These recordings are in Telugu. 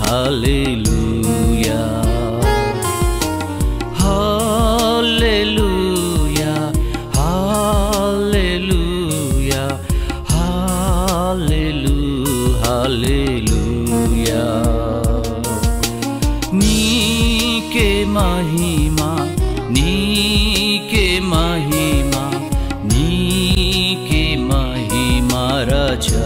హల్లెలూయా హల్లెలూయా హల్లెలూయా హల్లెలూ హల్లెలూయా నీకే మహిమా నీకే మహిమా నీకే మహిమా రాజా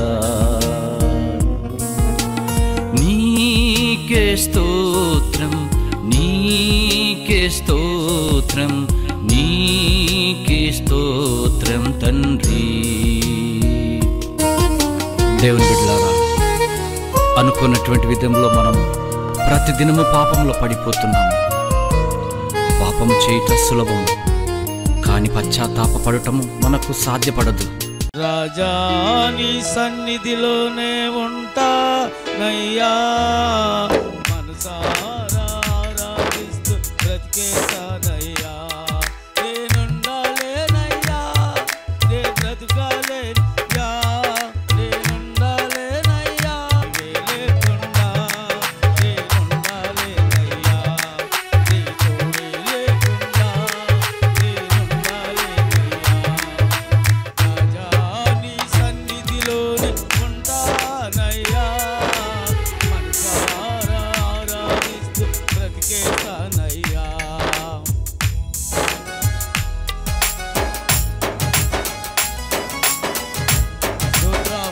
నీకే స్తోత్రం నీకే స్తోత్రం నీకే స్తోత్రం తండ్రి దేవుని బిడ్డలారా అనుకున్నటువంటి విధంలో మనం ప్రతిదినము పాపంలో పడిపోతున్నాము పాపం చేయట సులభం కానీ పశ్చాత్తాపడటము మనకు సాధ్యపడదు రాజాని సన్నిధిలోనే ఉంటా నయ్యా మనసారా ఆరాధిస్తూ బ్రతికేశానయ్యా నేనుండాలేనయ్యా నే బ్రతుకాలేనయ్యా నేనుండాలేనయ్యా నీవే లేకుండా నేనుండాలేనయ్యా నీ తోడే లేకుండా నేనుండాలేనయ్యా రాజాని సన్నిధిలోని ఉంటానయ్యా మనసారా ఆరాధిస్తూ బ్రతికేస్తానయ్యా స్తోత్రం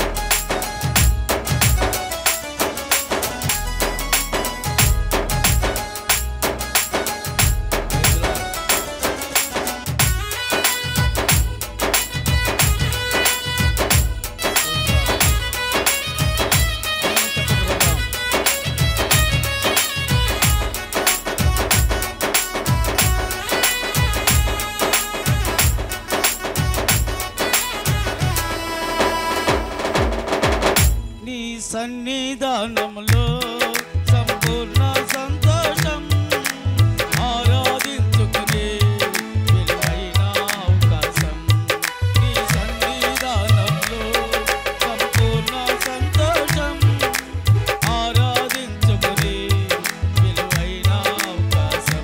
నీ సన్నిధానంలో సంపూర్ణ సంతోషం ఆరాధించుకునే విలువైన అవకాశం నీ సన్నిధానంలో సంపూర్ణ సంతోషం ఆరాధించుకునే విలువైన అవకాశం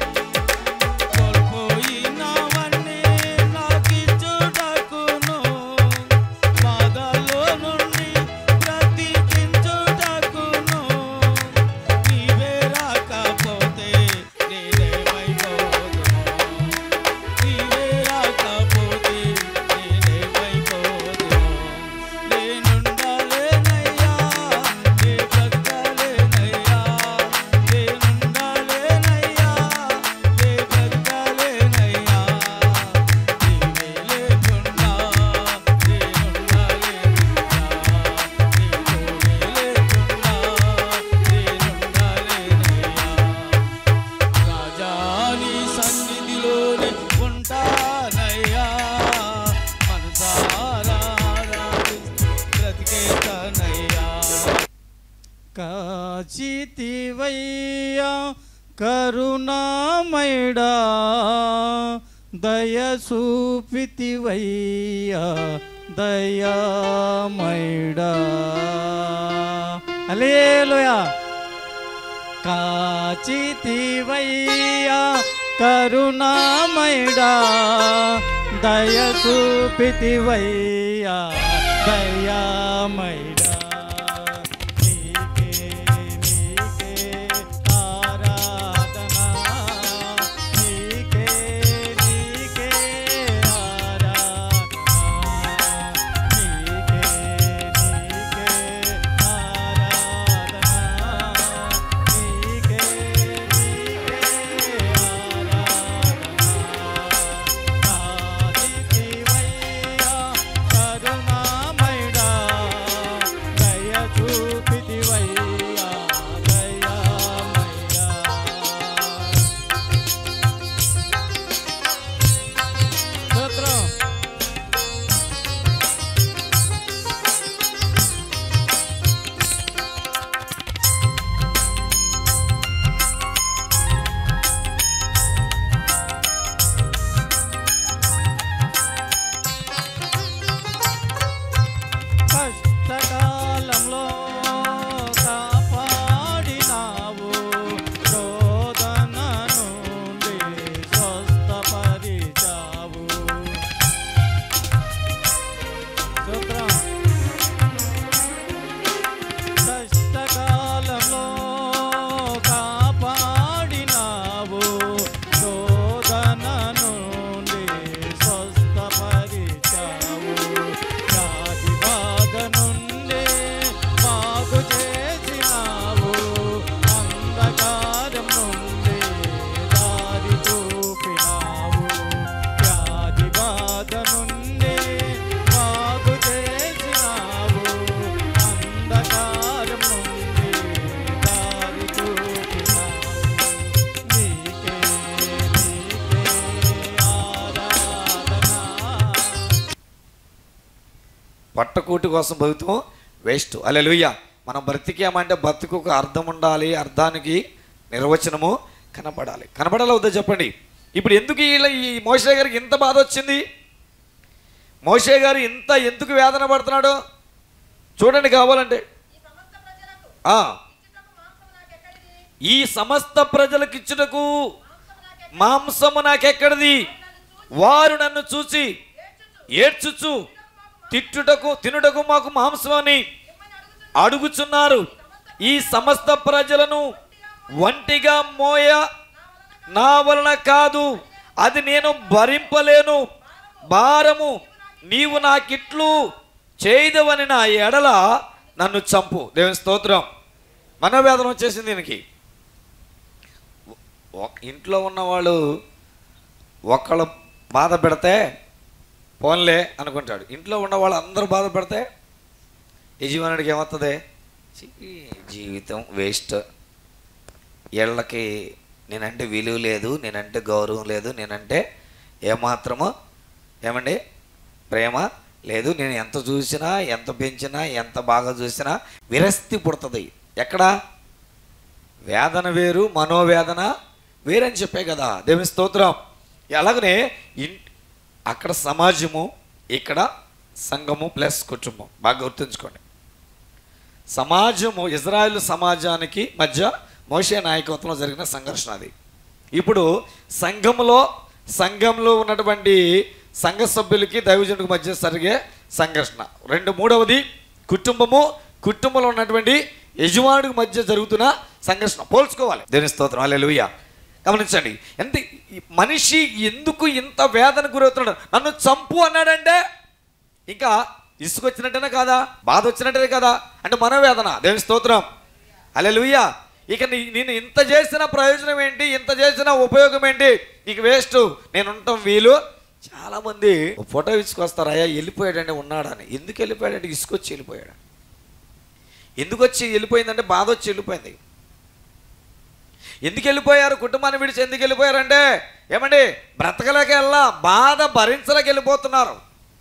కోల్పోయినవన్నీ నాకిచ్చుటకును బాధలో నుండి బ్రతికించుటకును నీవే రాకపోతే నేనేమైపోదును నీవే రాకపోతే నేనేమైపోదును నేనుండాలేనయ్యా నే బ్రతకాలేనయ్యా నేనుండాలేనయ్యా నే బ్రతకాలేనయ్యా నీవే లేకుండా నేనుండాలేనయ్యా నీ తోడే లేకుండా నేనుండాలేనయ్యా రాజాని సన్నిధిలోనే ఉంటానయ్యా మనసారా ఆరాధిస్తూ బ్రతికేతానయ్యా కాచితివయ్యా కరుణామయుడా దయ చూపితివయ్యా దయామయుడా అలేలుయా కాచితివయ్యా కరుణామయుడా దయ చూపితివయ్యా దయామయుడా నీకే నీకే ఆరాధన నీకే నీకే ఆరాధన నీకే నీకే ఆరాధన నీకే నీకే ఆరాధన కాదితివయ్యా కరుణామయుడా కూటి కోసం బతుకుతాం వేస్ట్ అలెలుయ్య మనం బ్రతికామంటే బ్రతుకు ఒక అర్థం ఉండాలి అర్థానికి నిర్వచనము కనపడాలి కనపడాలి వద్దా చెప్పండి ఇప్పుడు ఎందుకు ఇలా ఈ మోషే గారికి ఇంత బాధ వచ్చింది మోషే గారు ఇంత ఎందుకు వేదన పడుతున్నాడు చూడండి కావాలంటే ఆ, ఈ సమస్త ప్రజలకు ఇచ్చుటకు మాంసము నాకెక్కడిది వారు నన్ను చూసి ఏడ్చుచు తిట్టుటకు తినుటకు మాకు మాంసం అని అడుగుచున్నారు ఈ సమస్త ప్రజలను ఒంటిగా మోయ నా వలన కాదు అది నేను భరింపలేను భారము నీవు నాకిట్లు చేయదవని నా ఎడల నన్ను చంపు దేవుని స్తోత్రం మనోవేదన వచ్చేసింది దీనికి ఒక- ఇంట్లో ఉన్నవాళ్ళు ఒకళ్ళు బాధ పెడితే పోన్లే అనుకుంటాడు ఇంట్లో ఉన్న వాళ్ళు అందరూ బాధ పెడితే యజమానుడికి ఏమవుతుంది ఛీ, జీవితం వేస్ట్ వీళ్ళకి నేనంటే విలువ లేదు నేనంటే గౌరవం లేదు నేనంటే ఏమాత్రము ఏమండి ప్రేమ లేదు నేను ఎంత చూసినా ఎంత పెంచినా ఎంత బాగా చూసినా విరక్తి పుడుతుంది ఎక్కడ వేదన వేరు మనోవేదన వేరని చెప్పే కదా దేవుని స్తోత్రం అలాగనే ఇన్ అక్కడ సమాజము ఇక్కడ సంఘము ప్లస్ కుటుంబం బాగా గుర్తుంచుకోండి సమాజము ఇజ్రాయెల్ సమాజానికి మధ్య మోషే నాయకత్వంలో జరిగిన సంఘర్షణ అది ఇప్పుడు సంఘంలో సంఘంలో ఉన్నటువంటి సంఘ సభ్యులకి దైవజనుడికి మధ్య జరిగే సంఘర్షణ రెండు మూడవది కుటుంబము కుటుంబంలో ఉన్నటువంటి యజమానుడికి మధ్య జరుగుతున్న సంఘర్షణ పోల్చుకోవాలి దేని స్తోత్రం అల్లెలుయ్య గమనించండి ఎంత ఈ మనిషి ఎందుకు ఇంత వేదన గురవుతున్నాడు నన్ను చంపు అన్నాడంటే ఇంకా ఇసుకొచ్చినట్టేనే కాదా బాధ వచ్చినట్టే కదా అంటే మనోవేదన దేవుని స్తోత్రం అల్లెలుయ్య ఇక నీ- నేను ఇంత చేసిన ప్రయోజనం ఏంటి ఇంత చేసిన ఉపయోగం ఏంటి ఇక వేస్ట్ నేను ఉండటం వీలు చాలా మంది ఓ ఫోటో ఇసుకొస్తారు అయ్యా వెళ్ళిపోయాడండి ఉన్నాడని ఎందుకు వెళ్ళిపోయాడంటే ఇసుకొచ్చి వెళ్ళిపోయాడు ఎందుకు వచ్చి వెళ్ళిపోయిందంటే బాధ వచ్చి వెళ్ళిపోయింది ఎందుకు వెళ్ళిపోయారు కుటుంబాన్ని విడిచి ఎందుకు వెళ్ళిపోయారంటే ఏమండి బ్రతకలేక వెళ్ళా బాధ భరించలేక వెళ్ళిపోతున్నారు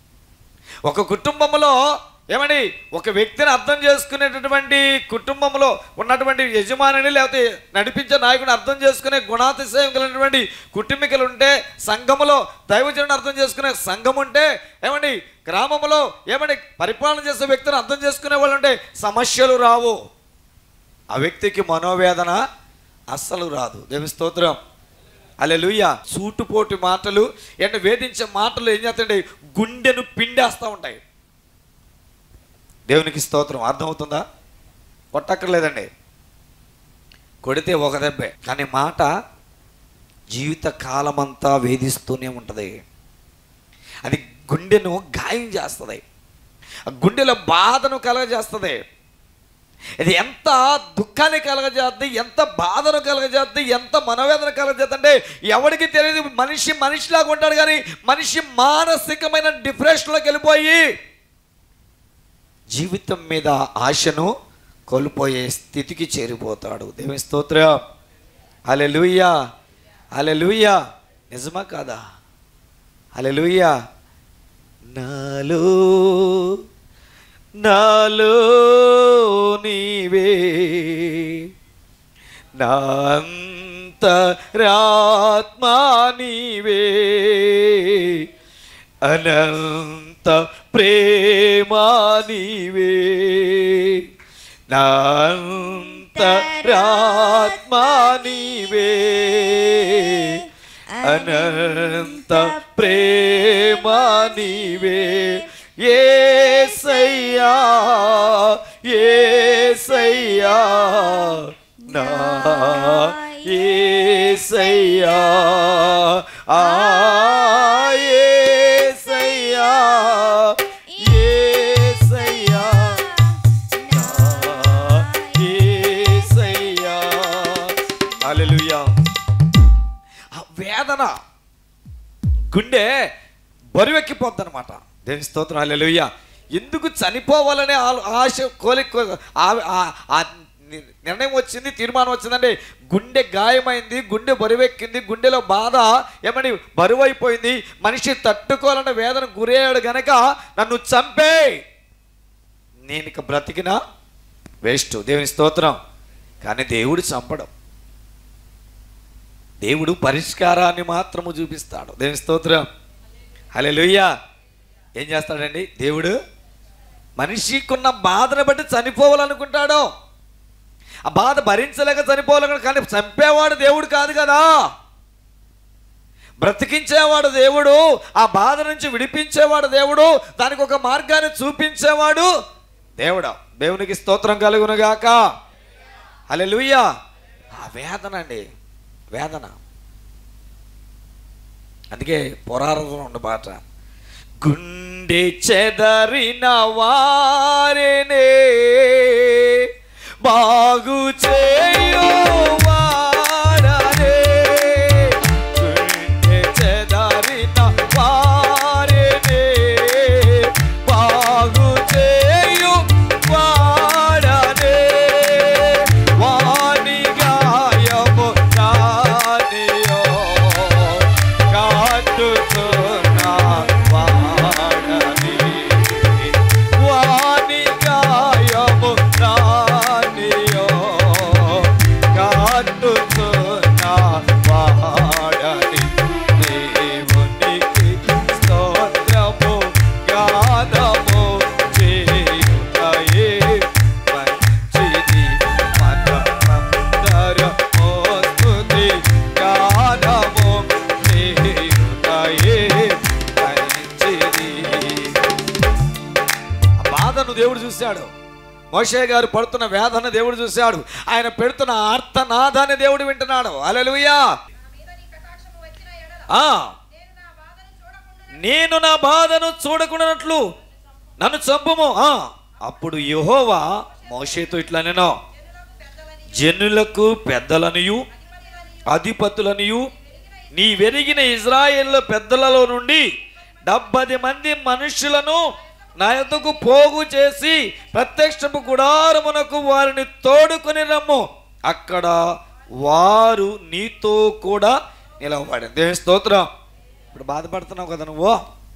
ఒక కుటుంబంలో ఏమండి ఒక వ్యక్తిని అర్థం చేసుకునేటటువంటి కుటుంబంలో ఉన్నటువంటి యజమానిని లేకపోతే నడిపించే నాయకుడిని అర్థం చేసుకునే గుణాతిశయం కలిగినటువంటి కుటుంబీకులు ఉంటే సంఘములో దైవజనుని అర్థం చేసుకునే సంఘం ఉంటే ఏమండి గ్రామంలో ఏమండి పరిపాలన చేసే వ్యక్తిని అర్థం చేసుకునే వాళ్ళు ఉంటే సమస్యలు రావు ఆ వ్యక్తికి మనోవేదన అస్సలు రాదు దేవి స్తోత్రం అలెలుయ్య సూటుపోటు మాటలు అంటే వేధించే మాటలు ఏం చేస్తాయంటే గుండెను పిండేస్తూ ఉంటాయి దేవునికి స్తోత్రం అర్థమవుతుందా కొట్టక్కర్లేదండి కొడితే ఒక దెబ్బే కానీ మాట జీవిత కాలమంతా వేధిస్తూనే ఉంటుంది అది గుండెను గాయం చేస్తుంది ఆ గుండెలో బాధను కలగజేస్తుంది ఇది ఎంత దుఃఖాన్ని కలగజేద్ది ఎంత బాధను కలగజేద్ది ఎంత మనోవేదన కలగజేద్ది అంటే ఎవరికి తెలియదు మనిషి మనిషిలాగా ఉంటాడు కానీ మనిషి మానసికమైన డిప్రెషన్లోకి వెళ్ళిపోయి జీవితం మీద ఆశను కోల్పోయే స్థితికి చేరిపోతాడు దేవి స్తోత్రం అలెలుయ్యా అలెలుయ్యా నిజమా కాదా అలెలుయ్యా నాలో నాలో నీవే నాంతరాత్మా నీవే అనంత ప్రేమా నీవే నాంతరాత్మా నీవే అనంత ప్రేమా నీవే ఏసయ్యా ఏసయ్యా నా ఏసయ్యా ఆ ఏసయ్యా ఏసయ్యా నా ఏసయ్యా హల్లెలూయా ఆ వేదన గుండె బరువెక్కిపోద్ది అనమాట దేని స్తోత్రం హల్లెలూయా ఎందుకు చనిపోవాలనే ఆ- ఆశ కోలి ఆ- ఆ- ఆ ని- నిర్ణయం వచ్చింది తీర్మానం వచ్చిందండి గుండె గాయమైంది గుండె బరువెక్కింది గుండెలో బాధ ఏమని బరువైపోయింది మనిషి తట్టుకోవాలన్న వేదన గురయ్యాడు గనక నన్ను చంపే నేను ఇక బ్రతికినా వేస్ట్ దేవుని స్తోత్రం కానీ దేవుడు చంపడం దేవుడు పరిష్కారాన్ని మాత్రము చూపిస్తాడు దేవుని స్తోత్రం హలే ఏం చేస్తాడండి దేవుడు మనిషికున్న బాధను బట్టి చనిపోవాలనుకుంటాడు ఆ బాధ భరించలేక చనిపోవాలనుకుంటాడు కానీ చంపేవాడు దేవుడు కాదు కదా బ్రతికించేవాడు దేవుడు ఆ బాధ నుంచి విడిపించేవాడు దేవుడు దానికి ఒక మార్గాన్ని చూపించేవాడు దేవుడా దేవునికి స్తోత్రం కలుగునుగాక హల్లెలూయా ఆ వేదన అండి వేదన అందుకే పురారంలో ఉన్న పాట గుండె చెదరిన వారినే బాగు చేయువాడనే గుండె చెదరిన వారినే బాగు చేయువాడనే వాని గాయము రానియో కాటుతున్న వాడని వాని గాయము రానియో కాటుతున్న వాడని దేవునికి స్తోత్రము గానము చేయుటయే మంచిది మనమందరము స్తుతి గానము చేయుటయే మంచిది ఆ బాధను దేవుడు చూశాడు మోషే గారు పడుతున్న వేదన దేవుడు చూశాడు ఆయన పెడుతున్న ఆర్తనాదాన్ని దేవుడు వింటున్నాడు అలలుయా మీద నీ కటాక్షము వచ్చిన ఎడల ఆ నేను నా బాధను చూడకుండా నేను నా బాధను చూడకుండానట్లు నన్ను చంపుము ఆ అప్పుడు యెహోవా మోషేతో ఇట్లా నేను జనులకు పెద్దలని జనులకు పెద్దలనియు అధిపతులని అధిపతులనియు నీ వెరిగిన ఇజ్రాయేల్ పెద్దలలో నుండి డెబ్బది మంది మనుషులను నా యొద్దకు పోగు చేసి ప్రత్యక్షపు గుడారమునకు వారిని తోడుకొని రమ్ము అక్కడ వారు నీతో కూడా నిలవబడి దేవుని స్తోత్రం ఇప్పుడు బాధపడుతున్నావు కదా నువ్వు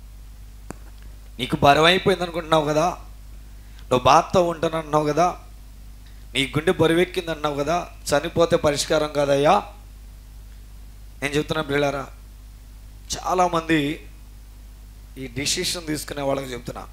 నీకు బరువు అయిపోయింది అనుకుంటున్నావు కదా నువ్వు బాధతో ఉంటానన్నావు కదా నీ గుండె బరువెక్కింది అన్నావు కదా చనిపోతే పరిష్కారం కాదయ్యా నేను చెప్తున్నా పిల్లారా చాలామంది ఈ డిసిషన్ తీసుకునే వాళ్ళకి చెప్తున్నా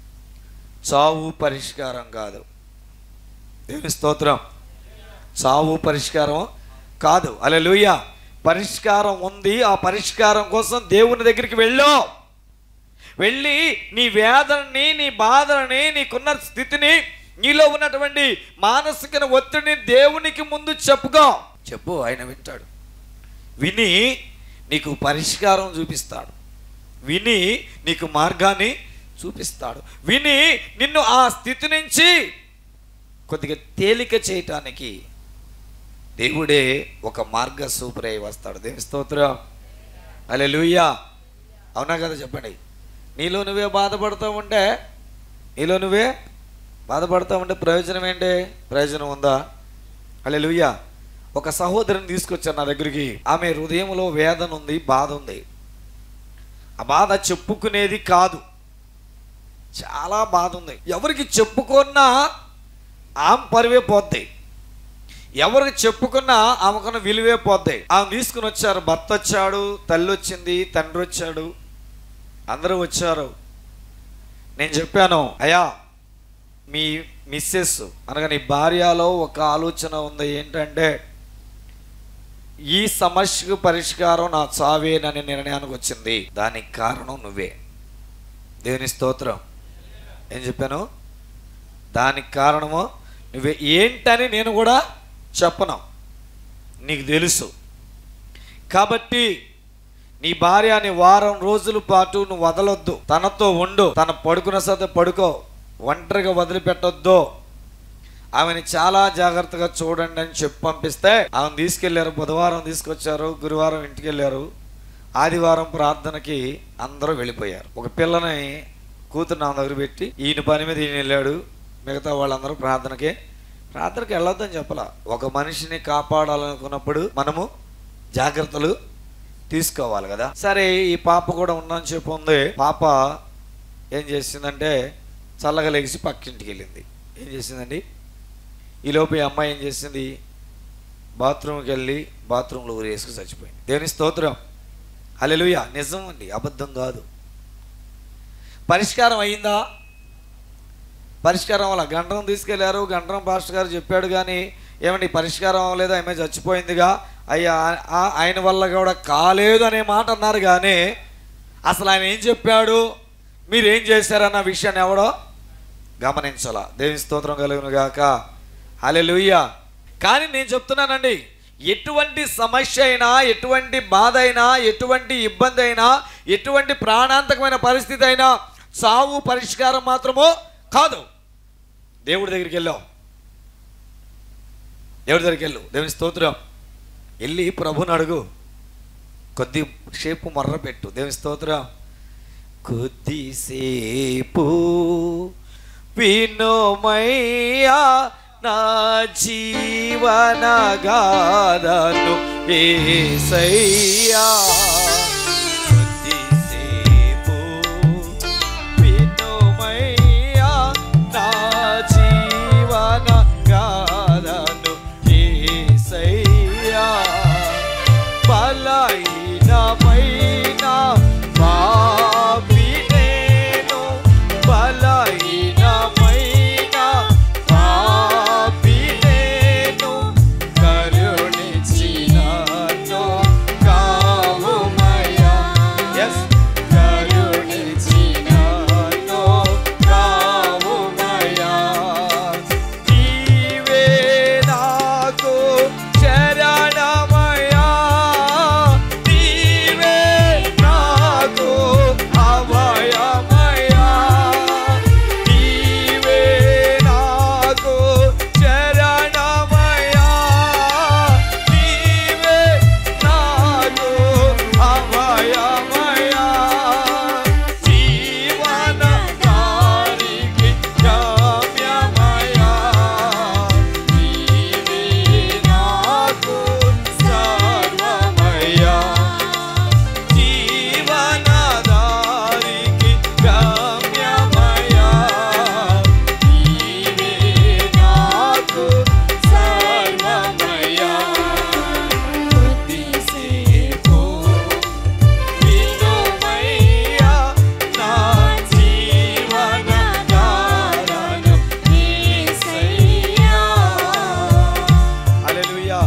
చావు పరిష్కారం కాదు దేవుని స్తోత్రం చావు పరిష్కారం కాదు అలా పరిష్కారం ఉంది ఆ పరిష్కారం కోసం దేవుని దగ్గరికి వెళ్ళు వెళ్ళి నీ వేదనని నీ బాధని నీకున్న స్థితిని నీలో ఉన్నటువంటి మానసిక ఒత్తిడిని దేవునికి ముందు చెప్పుకో చెప్పు ఆయన వింటాడు విని నీకు పరిష్కారం చూపిస్తాడు విని నీకు మార్గాన్ని చూపిస్తాడు విని నిన్ను ఆ స్థితి నుంచి కొద్దిగా తేలిక చేయటానికి దేవుడే ఒక మార్గ సూపరై వస్తాడు దేవి స్తోత్రం అలే అవునా కదా చెప్పండి నీలో నువ్వే బాధపడుతూ ఉంటే నీలో నువ్వే బాధపడుతూ ఉంటే ప్రయోజనం ఏంటి ప్రయోజనం ఉందా అలే ఒక సహోదరిని తీసుకొచ్చాను నా దగ్గరికి ఆమె హృదయంలో వేదన ఉంది బాధ ఉంది ఆ బాధ చెప్పుకునేది కాదు చాలా బాధ ఉంది ఎవరికి చెప్పుకున్నా ఆమె పరివే పోద్ది ఎవరికి చెప్పుకున్నా ఆమెకున్న విలువే పోద్ది ఆమె తీసుకుని వచ్చారు భర్త వచ్చాడు తల్లి వచ్చింది తండ్రి వచ్చాడు అందరూ వచ్చారు నేను చెప్పాను అయ్యా మీ మిస్సెస్ అనగా నీ భార్యలో ఒక ఆలోచన ఉంది ఏంటంటే ఈ సమస్యకు పరిష్కారం నా చావేనని నిర్ణయానికి వచ్చింది దానికి కారణం నువ్వే దేవుని స్తోత్రం ఏం చెప్పాను దానికి కారణము నువ్వే ఏంటని నేను కూడా చెప్పను నీకు తెలుసు కాబట్టి నీ భార్యని వారం రోజుల పాటు నువ్వు వదలొద్దు తనతో ఉండు తన పడుకున్న సత పడుకో ఒంటరిగా వదిలిపెట్టొద్దు ఆమెని చాలా జాగ్రత్తగా చూడండి అని చెప్పి పంపిస్తే ఆమెను తీసుకెళ్లారు బుధవారం తీసుకొచ్చారు గురువారం ఇంటికి వెళ్ళారు ఆదివారం ప్రార్థనకి అందరూ వెళ్ళిపోయారు ఒక పిల్లని కూతురు నా దగ్గర పెట్టి ఈయన పని మీద ఈయన వెళ్ళాడు మిగతా వాళ్ళందరూ ప్రార్థనకి ప్రార్థనకి వెళ్ళొద్దని చెప్పాల ఒక మనిషిని కాపాడాలనుకున్నప్పుడు మనము జాగ్రత్తలు తీసుకోవాలి కదా సరే ఈ పాప కూడా ఉందని చెప్పి ఉంది పాప ఏం చేసిందంటే చల్లగా లెగిసి పక్కింటికి వెళ్ళింది ఏం చేసిందండి ఈలోపు ఈ అమ్మాయి ఏం చేసింది బాత్రూమ్కి వెళ్ళి బాత్రూంలో ఊరేసుకు చచ్చిపోయింది దేవుని స్తోత్రం హల్లెలూయా నిజం అండి అబద్ధం కాదు పరిష్కారం అయిందా పరిష్కారం అవ్వాల గంటం తీసుకెళ్లారు గంటం పాస్టర్ గారు చెప్పాడు కానీ ఏమండి పరిష్కారం అవ్వలేదు ఆమె చచ్చిపోయిందిగా అయ్యా ఆ- ఆయన వల్ల కూడా కాలేదు అనే మాట అన్నారు కానీ అసలు ఆయన ఏం చెప్పాడు మీరు ఏం చేశారన్న విషయాన్ని ఎవడో గమనించాల దేవుని స్తోత్రం కలుగును గాక హల్లెలూయా కానీ నేను చెప్తున్నానండి ఎటువంటి సమస్య అయినా ఎటువంటి బాధ అయినా ఎటువంటి ఇబ్బంది అయినా ఎటువంటి ప్రాణాంతకమైన పరిస్థితి అయినా సావు పరిష్కారం మాత్రమో కాదు దేవుడి దగ్గరికి వెళ్ళాం దేవుడి దగ్గరికి వెళ్ళు దేవుని స్తోత్రం వెళ్ళి ప్రభుని అడుగు కొద్ది సేపు మొర్ర పెట్టు దేవుని స్తోత్రం కొద్దిసేపు వినోమయ్యా నా జీవన గాథను ఏసయ్యా కొద్దిసేపు వినోమయ్యా నా జీవన గాథను ఏసయ్యా బలహీనమైన పాపి నేను బలహీనమైన పాపి నేను కరుణించినను కావుమయ్యా ఎస్ కరుణించినను కావుమయ్యా నీవే నాకు శరణమయ్యా నీవే నాకు అభయమయ్యా నీవే నాకు శరణమయ్యా నీవే నాకు అభయమయ్యా జీవన దారికి గమ్యమయ్యా నీవే నాకు సర్వమయ్యా జీవన దారికి గమ్యమయ్యా నీవే నాకు సర్వమయ్యా కొద్దిసేపు వినుమయ్యా నా జీవన కారణం యేసయ్యా హల్లెలూయా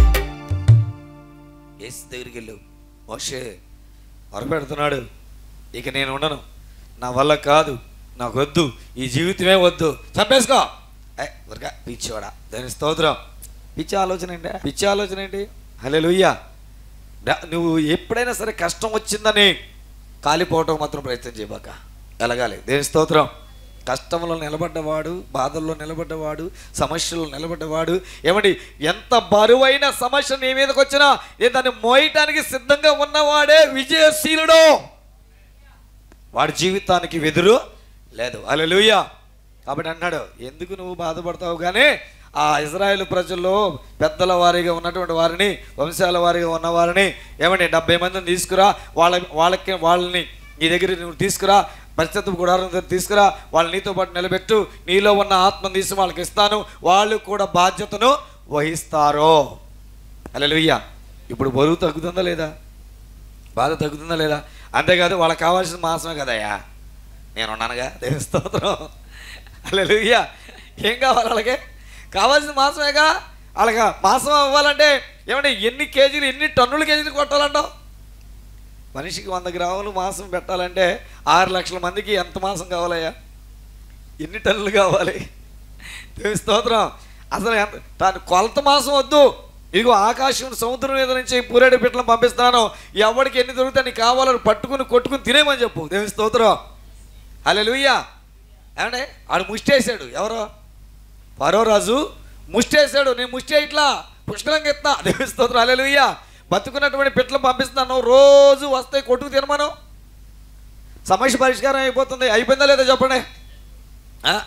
యేసు దగ్గరికి వెళ్ళు మోషే మొరపెడుతున్నాడు ఇక నేను ఉండను నా వల్ల కాదు నాకు వద్దు ఈ జీవితమే వద్దు చంపేసుకో ఏ ఊరగా పిచ్చివాడా దాని స్తోత్రం పిచ్చి ఆలోచన ఏంటి పిచ్చి ఆలోచన ఏంటి హలే నువ్వు ఎప్పుడైనా సరే కష్టం వచ్చిందని కాలిపోవటం మాత్రం ప్రయత్నం చేయబాక ఎలగాలి దేని స్తోత్రం కష్టంలో నిలబడ్డవాడు బాధల్లో నిలబడ్డవాడు సమస్యల్లో నిలబడ్డవాడు ఏమండి ఎంత బరువైన సమస్య నీ మీదకి వచ్చినా ఏ దాన్ని మోయటానికి సిద్ధంగా ఉన్నవాడే విజయశీలుడు వాడి జీవితానికి వెదురు లేదు అలెలుయ్య కాబట్టి అన్నాడు ఎందుకు నువ్వు బాధపడతావు కానీ ఆ ఇజ్రాయేల్ ప్రజల్లో పెద్దల వారిగా ఉన్నటువంటి వారిని వంశాల వారిగా ఉన్న వారిని ఏమండి డెబ్బై మందిని తీసుకురా వాళ్ళ వాళ్ళకి వాళ్ళని నీ దగ్గర నువ్వు తీసుకురా పరిస్థితి గుడారం దగ్గర తీసుకురా వాళ్ళ నీతో పాటు నిలబెట్టు నీలో ఉన్న ఆత్మను తీసి వాళ్ళకి ఇస్తాను వాళ్ళు కూడా బాధ్యతను వహిస్తారు అలెలుయ్య ఇప్పుడు బరువు తగ్గుతుందా లేదా బాధ తగ్గుతుందా లేదా అంతేకాదు వాళ్ళకి కావాల్సిన మాసమే కదయ్యా నేను ఉన్నానుగా దేవి స్తోత్రం అలెలుయ్య ఏం కావాలి వాళ్ళకి కావాల్సిన మాసమేగా వాళ్ళకి మాసం అవ్వాలంటే ఏమంటే ఎన్ని కేజీలు ఎన్ని టన్నుల కేజీలు కొట్టాలంటావు మనిషికి వంద గ్రాములు మాంసం పెట్టాలంటే ఆరు లక్షల మందికి ఎంత మాంసం కావాలయ్యా ఎన్ని టన్నులు కావాలి దేవి స్తోత్రం అసలు ఎంత దాని కొలత మాంసం వద్దు ఇదిగో ఆకాశం సముద్రం మీద నుంచి పూరేడు పిట్టలను పంపిస్తున్నాను ఎవరికి ఎన్ని దొరికితే నీకు కావాలని పట్టుకుని కొట్టుకుని తినేమని చెప్పు దేవి స్తోత్రం హలే లూయ్యా ఏమంటే ఆడు ముష్టేశాడు ఎవరో పరో రాజు ముష్టేశాడు నేను ముష్టి ఇట్లా పుష్కలంగా ఎత్తా దేవి స్తోత్రం హలే లూయ్యా బతుకున్నటువంటి పిట్టలు పంపిస్తున్నాను రోజు వస్తాయి కొట్టుకు తినమను సమస్య పరిష్కారం అయిపోతుంది అయిపోయిందా లేదా చెప్పండి ఆ?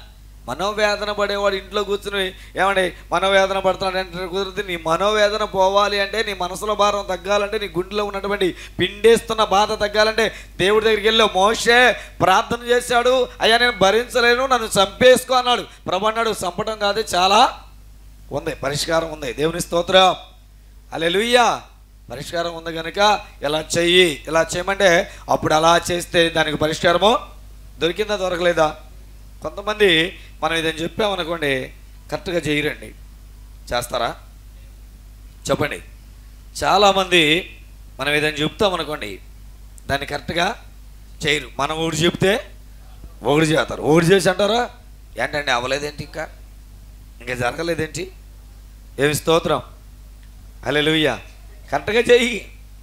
మనోవేదన పడేవాడు ఇంట్లో కూర్చుని ఏమండి మనోవేదన పడుతున్నాడు అంటే కుదిరితే నీ మనోవేదన పోవాలి అంటే నీ మనసులో భారం తగ్గాలంటే నీ గుండెలో ఉన్నటువంటి పిండేస్తున్న బాధ తగ్గాలంటే దేవుడి దగ్గరికి వెళ్ళి మోషే ప్రార్థన చేశాడు అయ్యా నేను భరించలేను నన్ను చంపేసుకో అన్నాడు ప్రభు అన్నాడు చంపడం కాదు చాలా ఉంది పరిష్కారం ఉంది దేవుని స్తోత్రం అలెలుయ్యా పరిష్కారం ఉంది కనుక ఇలా చెయ్యి ఇలా చేయమంటే అప్పుడు అలా చేస్తే దానికి పరిష్కారము దొరికిందా దొరకలేదా కొంతమంది మనం ఇదని చెప్పామనుకోండి కరెక్ట్గా చేయరండి చేస్తారా చెప్పండి చాలామంది మనం ఏదైనా చెప్తామనుకోండి దాన్ని కరెక్ట్గా చేయరు మనం ఒకటి చెప్తే ఒకటి చేస్తారు ఒకటి చేసి అంటారా ఏంటండి అవ్వలేదేంటి ఇంకా ఇంకా జరగలేదేంటి ఏమి స్తోత్రం హల్లెలూయ కరెక్ట్గా చెయ్యి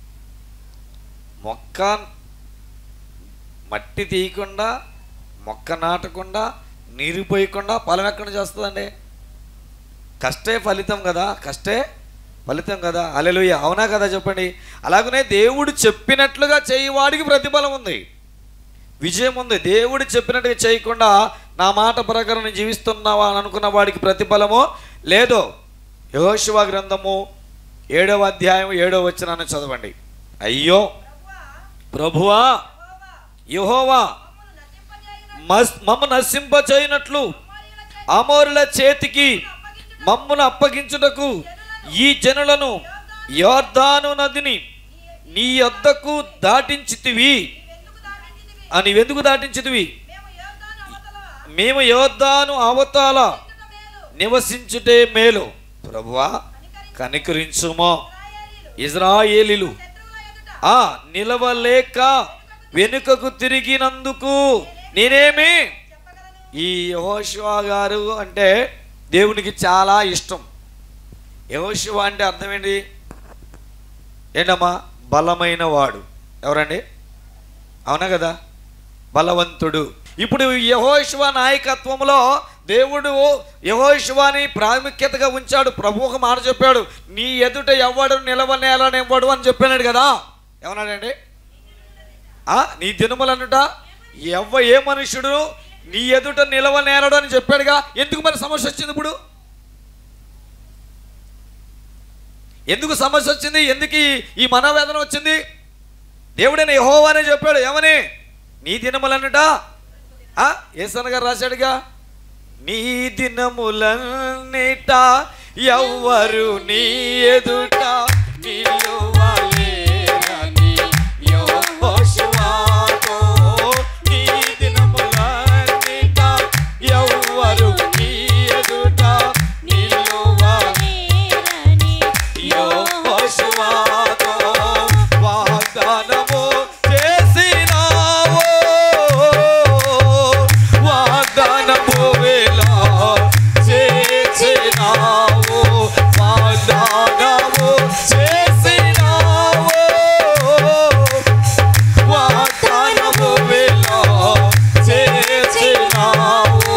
మొక్క మట్టి తీయకుండా మొక్క నాటకుండా నీరు పోయకుండా ఫలం ఎక్కడ చేస్తుందండి కష్టే ఫలితం కదా కష్టే ఫలితం కదా అలెలుయ్య అవునా కదా చెప్పండి అలాగనే దేవుడు చెప్పినట్లుగా చేయవాడికి ప్రతిఫలం ఉంది విజయం ఉంది దేవుడు చెప్పినట్టుగా చేయకుండా నా మాట ప్రకారం నేను జీవిస్తున్నావా అని అనుకున్న వాడికి ప్రతిఫలము లేదు యహోశివ గ్రంథము ఏడవ అధ్యాయం ఏడవ వచనాన్ని చదవండి అయ్యో ప్రభువా యహోవా మస్ మమ్మ నశింపచేయనట్లు అమోరుల చేతికి మమ్మును అప్పగించుటకు ఈ జనులను యోర్దాను నదిని నీ యొద్దకు దాటించితివి అని ఎందుకు దాటించితివి మేము యోర్దాను అవతాల నివసించుటే మేలు ప్రభువా కనికరించుమో ఇజ్రాయేలీలు ఆ నిలవలేక వెనుకకు తిరిగినందుకు నేనేమి ఈ యహోశివా గారు అంటే దేవునికి చాలా ఇష్టం యహోశివ అంటే అర్థం ఏంటి ఏంటమ్మా బలమైన వాడు ఎవరండి అవునా కదా బలవంతుడు ఇప్పుడు యహోశివ నాయకత్వంలో దేవుడు యహోశివాని ప్రాముఖ్యతగా ఉంచాడు ప్రభు ఒక మాట చెప్పాడు నీ ఎదుట ఎవడు నిలవనేలనివ్వడు అని చెప్పాడు కదా ఏమన్నాడండి ఆ, నీ దినములనుట ఎవ్వ ఏ మనుషుడు నీ ఎదుట నిలవనేరడు అని చెప్పాడుగా ఎందుకు మరి సమస్య వచ్చింది ఇప్పుడు ఎందుకు సమస్య వచ్చింది ఎందుకు ఈ- ఈ మనోవేదన వచ్చింది దేవుడైన యహోవానే చెప్పాడు ఏమని నీ దినములన్నట ఏసన్న గారు రాశాడుగా నీ దినములన్నిట ఎవ్వరు నీ ఎదుట నిలువలేరని యెహోషువతో నీ దినములన్నిట ఎవ్వరు నీ ఎదుట నిలువలేరని యెహోషువతో వాగ్దానము చేసినావు వాగ్దానము వేళ చేసినావు వాగ్దానము చేసినావు వాగ్దానము వేళ చేసినావు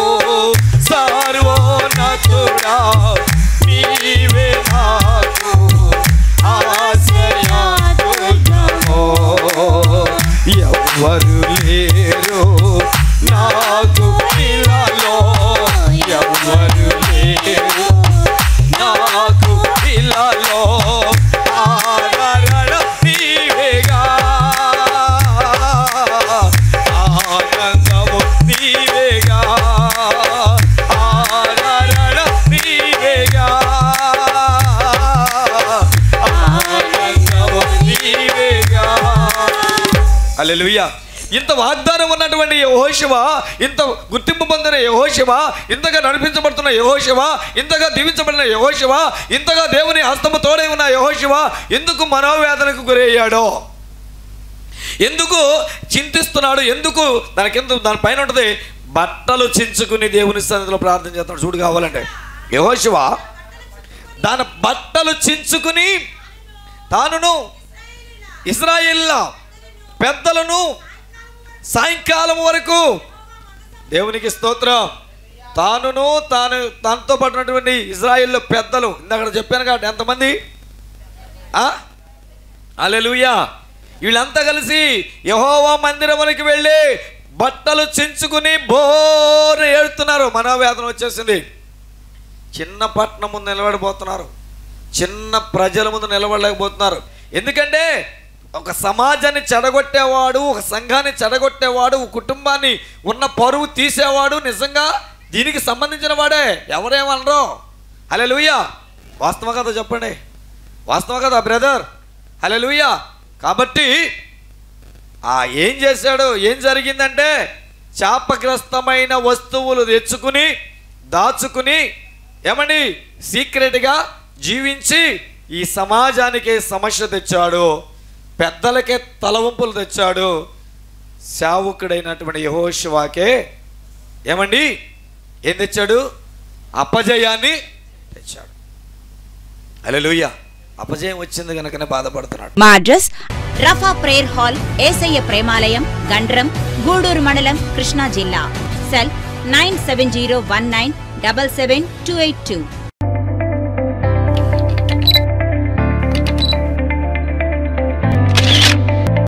సర్వోన్నతుడా నీవే నాకు ఆశ్రయాదుర్గమో ఎవ్వరు లేరు నాకు ఇలాలో ఎవ్వరు లేరు నాకు ఇలాలో ఆదరణ నీవేగా ఆనందము నీవేగా ఆదరణ నీవేగా ఆనందము నీవేగా హల్లెలూయా ఇంత వాగ్దానం ఉన్నటువంటి యహోశివ ఇంత గుర్తింపు పొందిన యహోశివ ఇంతగా నడిపించబడుతున్న యహోశివ ఇంతగా దీవించబడిన యహోశివ ఇంతగా దేవుని హస్తము తోడై ఉన్న యహోశివ ఎందుకు మనోవేదనకు గురయ్యాడో ఎందుకు చింతిస్తున్నాడు ఎందుకు దానికి ఎందుకు దాని పైన ఉంటుంది బట్టలు చించుకుని దేవుని సన్నిధిలో ప్రార్థన చేస్తాడు చూడు కావాలంటే యహోశివ దాని బట్టలు చించుకుని తానును ఇజ్రాయిల్ల పెద్దలను సాయంకాలం వరకు దేవునికి స్తోత్రం తానును తాను తనతో పడినటువంటి ఇజ్రాయిల్లో పెద్దలు ఇందాక చెప్పాను కాబట్టి ఎంతమంది అలెలుయా వీళ్ళంతా కలిసి యహోవా మందిరమునికి వెళ్ళి బట్టలు చించుకుని బోరు ఏడుతున్నారు మనోవేదన వచ్చేసింది చిన్న పట్టణం ముందు నిలబడిపోతున్నారు చిన్న ప్రజల ముందు నిలబడలేకపోతున్నారు ఎందుకంటే ఒక సమాజాన్ని చెడగొట్టేవాడు ఒక సంఘాన్ని చెడగొట్టేవాడు ఒక కుటుంబాన్ని ఉన్న పరువు తీసేవాడు నిజంగా దీనికి సంబంధించిన వాడే ఎవరేమనరు హలే లూయా వాస్తవ కదా చెప్పండి వాస్తవ కదా బ్రదర్ హలే లూయా కాబట్టి ఆ ఏం చేశాడు ఏం జరిగిందంటే శాపగ్రస్తమైన వస్తువులు తెచ్చుకుని దాచుకుని ఏమండి సీక్రెట్గా జీవించి ఈ సమాజానికి సమస్య తెచ్చాడు పెద్దలకే తలవంపులు తెచ్చాడు సేవకుడైనటువంటి యహోశివాకే ఏమండి ఏం తెచ్చాడు అపజయాన్ని తెచ్చాడు అలెలుయ్య అపజయం వచ్చింది కనుకనే బాధపడుతున్నాడు మా address Rapha prayer hall Yesayya Premalayam Gandram Gudur మండలం కృష్ణా జిల్లా cell nine seven zero one nine double seven two eight two